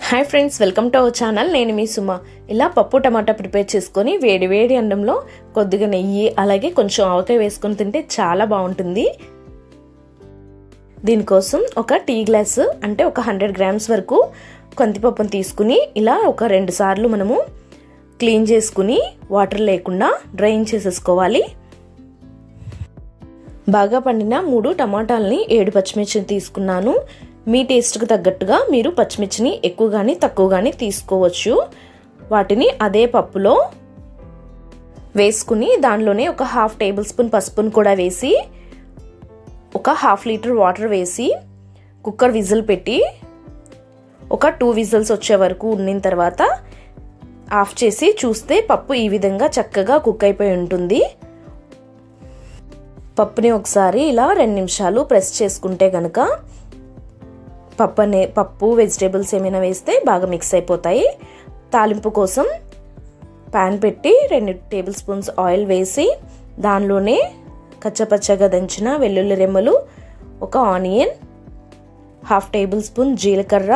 hi friends welcome to our channel నేను మీ సుమ ఇలా పప్పు టమాటా ప్రిపేర్ చేసుకొని వేడి వేడి అన్నంలో కొద్దిగా నెయ్యి అలాగే కొంచెం ఆవకాయ వేసుకొని తింటే చాలా బాగుంటుంది దీనికోసం ఒక టీ గ్లాస్ అంటే ఒక హండ్రెడ్ గ్రామ్స్ వరకు కందిపప్పును తీసుకుని ఇలా ఒక రెండు సార్లు మనము క్లీన్ చేసుకుని వాటర్ లేకుండా డ్రైన్ చేసేసుకోవాలి బాగా పండిన మూడు టమాటాలని ఏడు పచ్చిమిర్చిని తీసుకున్నాను మీ టేస్ట్కి తగ్గట్టుగా మీరు పచ్చిమిర్చిని ఎక్కువ కానీ తక్కువ కానీ తీసుకోవచ్చు వాటిని అదే పప్పులో వేసుకుని దానిలోనే ఒక హాఫ్ టేబుల్ స్పూన్ పసుపును కూడా వేసి ఒక హాఫ్ లీటర్ వాటర్ వేసి కుక్కర్ విజిల్ పెట్టి ఒక టూ విజిల్స్ వచ్చే వరకు ఉండిన తర్వాత ఆఫ్ చేసి చూస్తే పప్పు ఈ విధంగా చక్కగా కుక్ అయిపోయి ఉంటుంది పప్పుని ఒకసారి ఇలా రెండు నిమిషాలు ప్రెస్ చేసుకుంటే కనుక పప్పు అనే పప్పు వెజిటేబుల్స్ ఏమైనా వేస్తే బాగా మిక్స్ అయిపోతాయి తాలింపు కోసం ప్యాన్ పెట్టి రెండు టేబుల్ స్పూన్స్ ఆయిల్ వేసి దానిలోనే కచ్చపచ్చగా దంచిన వెల్లుల్లి రెమ్మలు ఒక ఆనియన్ హాఫ్ టేబుల్ స్పూన్ జీలకర్ర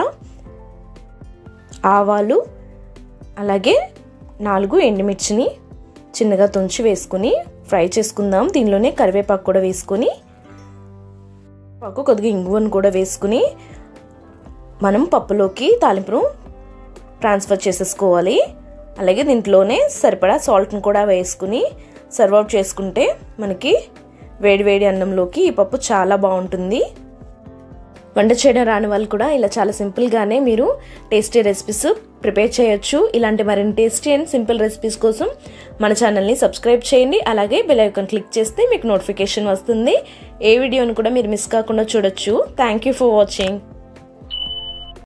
ఆవాలు అలాగే నాలుగు ఎండుమిర్చిని చిన్నగా తుంచి వేసుకుని ఫ్రై చేసుకుందాం దీనిలోనే కరివేపాకు కూడా వేసుకొని పాకు కొద్దిగా ఇంగువను కూడా వేసుకుని మనం పప్పులోకి తాలింపును ట్రాన్స్ఫర్ చేసేసుకోవాలి అలాగే దీంట్లోనే సరిపడా సాల్ట్ని కూడా వేసుకుని సర్వ్ అవుట్ చేసుకుంటే మనకి వేడి వేడి అన్నంలోకి ఈ పప్పు చాలా బాగుంటుంది వంట చేయడం రాని వాళ్ళు కూడా ఇలా చాలా సింపుల్గానే మీరు టేస్టీ రెసిపీస్ ప్రిపేర్ చేయొచ్చు ఇలాంటి మరిన్ని టేస్టీ అండ్ సింపుల్ రెసిపీస్ కోసం మన ఛానల్ని సబ్స్క్రైబ్ చేయండి అలాగే బెల్ ఐకాన్ క్లిక్ చేస్తే మీకు నోటిఫికేషన్ వస్తుంది ఏ వీడియోని కూడా మీరు మిస్ కాకుండా చూడొచ్చు థ్యాంక్ యూ ఫర్ వాచింగ్